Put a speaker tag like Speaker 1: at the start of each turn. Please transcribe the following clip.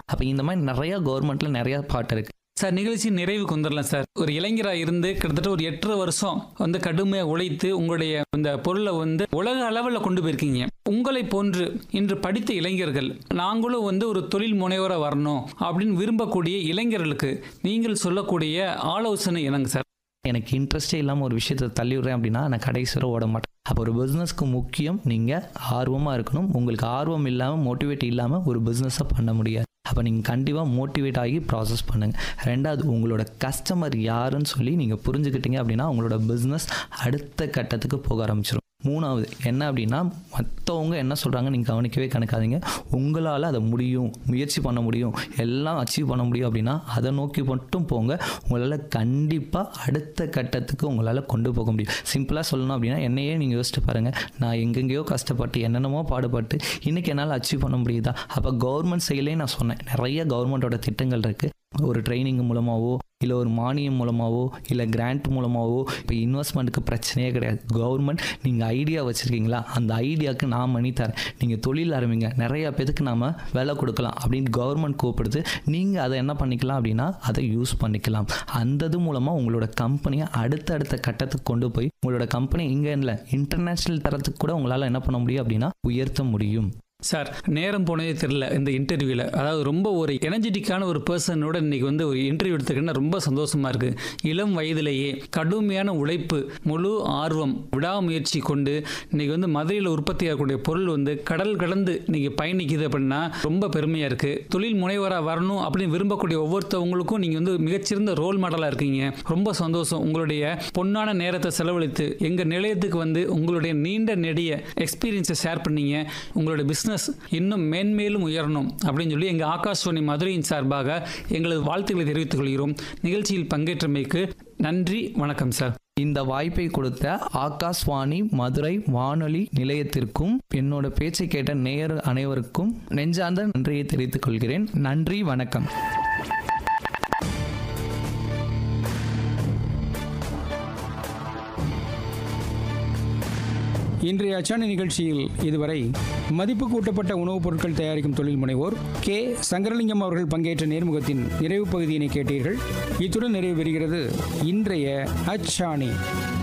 Speaker 1: அப்போ இந்த மாதிரி நிறையா கவர்மெண்ட்டில் நிறையா பாட்டு இருக்குது
Speaker 2: சார் நிகழ்ச்சி நிறைவுக்கு வந்துடலாம் சார் ஒரு இளைஞராக இருந்து கிட்டத்தட்ட ஒரு எட்டரை வருஷம் வந்து கடுமையாக உழைத்து உங்களுடைய இந்த பொருளை வந்து உலக அளவில் கொண்டு போயிருக்கீங்க உங்களை போன்று இன்று படித்த இளைஞர்கள் நாங்களும் வந்து ஒரு தொழில் முனைவராக வரணும் அப்படின்னு விரும்பக்கூடிய இளைஞர்களுக்கு நீங்கள் சொல்லக்கூடிய ஆலோசனை என்னங்க சார்
Speaker 1: எனக்கு இன்ட்ரெஸ்டே இல்லாமல் ஒரு விஷயத்தை தள்ளி விடுறேன் அப்படின்னா நான் கடைசி வரை ஓட மாட்டேன் அப்போ ஒரு பிஸ்னஸ்க்கு முக்கியம் நீங்கள் ஆர்வமாக இருக்கணும் உங்களுக்கு ஆர்வம் இல்லாமல் மோட்டிவேட் இல்லாமல் ஒரு பிஸ்னஸை பண்ண முடியாது அப்போ நீங்கள் கண்டிப்பாக மோட்டிவேட் ஆகி ப்ராசஸ் பண்ணுங்கள் ரெண்டாவது உங்களோட கஸ்டமர் யாருன்னு சொல்லி நீங்கள் புரிஞ்சுக்கிட்டீங்க அப்படின்னா உங்களோட பிஸ்னஸ் அடுத்த கட்டத்துக்கு போக ஆரம்பிச்சிடும் மூணாவது என்ன அப்படின்னா மற்றவங்க என்ன சொல்கிறாங்க நீங்கள் கவனிக்கவே கணக்காதீங்க உங்களால் அதை முடியும் முயற்சி பண்ண முடியும் எல்லாம் அச்சீவ் பண்ண முடியும் அப்படின்னா அதை நோக்கி மட்டும் போங்க உங்களால் கண்டிப்பாக அடுத்த கட்டத்துக்கு உங்களால் கொண்டு போக முடியும் சிம்பிளாக சொல்லணும் அப்படின்னா என்னையே நீங்கள் யோசிச்சு பாருங்கள் நான் எங்கெங்கேயோ கஷ்டப்பட்டு என்னென்னமோ பாடுபட்டு இன்றைக்கி என்னால் அச்சீவ் பண்ண முடியுதா அப்போ கவர்மெண்ட் சைட்லேயே நான் சொன்னேன் நிறைய கவர்மெண்ட்டோட திட்டங்கள் இருக்குது ஒரு ட்ரைனிங் மூலமாகவோ இல்லை ஒரு மானியம் மூலமாகவோ இல்லை கிராண்ட் மூலமாகவோ இப்போ இன்வெஸ்ட்மெண்ட்டுக்கு பிரச்சனையே கிடையாது கவர்மெண்ட் நீங்கள் ஐடியா வச்சுருக்கீங்களா அந்த ஐடியாவுக்கு நான் மணி தரேன் நீங்கள் தொழில் ஆரம்பிங்க நிறையா பேத்துக்கு நாம் வேலை கொடுக்கலாம் அப்படின்னு கவர்மெண்ட் கூப்பிடுது நீங்கள் அதை என்ன பண்ணிக்கலாம் அப்படின்னா அதை யூஸ் பண்ணிக்கலாம் அந்த இது மூலமாக உங்களோட கம்பெனியை அடுத்தடுத்த கட்டத்துக்கு கொண்டு போய் உங்களோட கம்பெனி இங்கே இல்லை இன்டர்நேஷ்னல் தரத்துக்கு கூட உங்களால் என்ன பண்ண முடியும் அப்படின்னா உயர்த்த முடியும்
Speaker 2: சார் நேரம் போனதே தெரியல இந்த இன்டர்வியூவில் அதாவது ரொம்ப ஒரு எனர்ஜெட்டிக்கான ஒரு பர்சனோட இன்னைக்கு வந்து ஒரு இன்டர்வியூ எடுத்துக்கிட்டா ரொம்ப சந்தோஷமா இருக்கு இளம் வயதிலேயே கடுமையான உழைப்பு முழு ஆர்வம் விடாமுயற்சி கொண்டு இன்னைக்கு வந்து மதுரையில் உற்பத்தி ஆகக்கூடிய பொருள் வந்து கடல் கடந்து இன்னைக்கு பயணிக்குது அப்படின்னா ரொம்ப பெருமையா இருக்கு தொழில் முனைவராக வரணும் அப்படின்னு விரும்பக்கூடிய ஒவ்வொருத்தவங்களுக்கும் நீங்க வந்து மிகச்சிறந்த ரோல் மாடலாக இருக்கீங்க ரொம்ப சந்தோஷம் உங்களுடைய பொன்னான நேரத்தை செலவழித்து எங்க நிலையத்துக்கு வந்து உங்களுடைய நீண்ட நெடிய எக்ஸ்பீரியன்ஸை ஷேர் பண்ணீங்க உங்களுடைய பிஸ்னஸ் இன்னும் மேன்மேலும் உயரணும் அப்படின்னு சொல்லி எங்கள் ஆகாஷ்வாணி மதுரையின் சார்பாக எங்களது வாழ்த்துக்களை தெரிவித்துக் கொள்கிறோம் நிகழ்ச்சியில் பங்கேற்றமைக்கு நன்றி வணக்கம் சார்
Speaker 1: இந்த வாய்ப்பை கொடுத்த ஆகாஷ்வாணி மதுரை வானொலி நிலையத்திற்கும் என்னோட பேச்சை கேட்ட நேயர் அனைவருக்கும் நெஞ்சார்ந்த நன்றியை தெரிவித்துக் கொள்கிறேன் நன்றி வணக்கம்
Speaker 3: இன்றைய அச்சாணி நிகழ்ச்சியில் இதுவரை மதிப்பு கூட்டப்பட்ட உணவுப் பொருட்கள் தயாரிக்கும் தொழில் முனைவோர் கே சங்கரலிங்கம் அவர்கள் பங்கேற்ற நேர்முகத்தின் நிறைவு பகுதியினை கேட்டீர்கள் இத்துடன் நிறைவு பெறுகிறது இன்றைய அச்சாணி